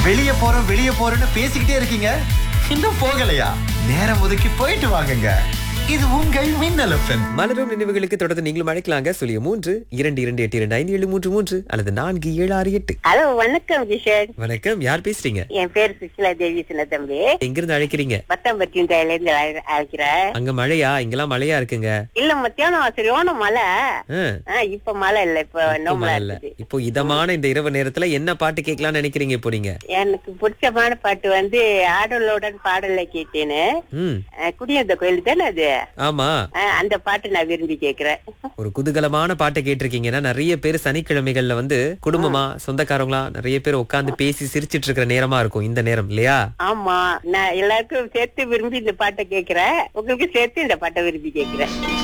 வெளியே போறோம் வெளியே போறோம்னு பேசிக்கிட்டே இருக்கீங்க இன்னும் போகலையா நேரம் ஒதுக்கி போயிட்டு வாங்குங்க இது உங்கள் மின்னல் எஃப்எம் மலரும் நினைவுகளுக்கு தொடர்ந்து நீங்களும் அழைக்கலாங்க சொல்லிய மூன்று இரண்டு இரண்டு எட்டு இரண்டு ஐந்து ஏழு மூன்று மூன்று அல்லது நான்கு ஏழு ஆறு எட்டு ஹலோ வணக்கம் கிஷோர் வணக்கம் யார் பேசுறீங்க என் பேர் சுஷிலா தேவி சின்னத்தம்பி எங்கிருந்து அழைக்கிறீங்க பத்தாம்பட்டி தையில இருந்து அழை- அழைக்கிறேன் அங்க மழையா இங்கெல்லாம் மழையா இருக்குங்க இல்ல மத்தியானம் சரியான மழை ஆ, ஆ, இப்ப மழை இல்ல இப்ப இப்போ நோமலா மழை இல்ல இருக்குது இப்போ இதமான இந்த இரவு நேரத்துல என்ன பாட்டு கேட்கலாம்னு நினைக்கிறீங்க இப்போ நீங்க எனக்கு பிடிச்சமான பாட்டு வந்து ஆடலுடன் பாடலை கேட்டேன்னு ம் அஹ், குடியிருந்த கோயில் தானே அது ஆமா அஹ், அந்த பாட்டு நான் விரும்பி கேக்குறேன் ஒரு குதூகலமான பாட்டை கேட்டிருக்கீங்கன்னா நிறைய பேர் சனிக்கிழமைகள்ல வந்து குடும்பமா சொந்தக்காரங்களா நிறைய பேர் உட்கார்ந்து பேசி சிரிச்சிட்டு இருக்கிற நேரமா இருக்கும் இந்த நேரம் இல்லையா ஆமா நான் எல்லாருக்கும் சேர்த்து விரும்பி இந்த பாட்டை கேக்குறேன் உங்களுக்கு சேர்த்து இந்த பாட்டை விரும்பி கேக்குறேன்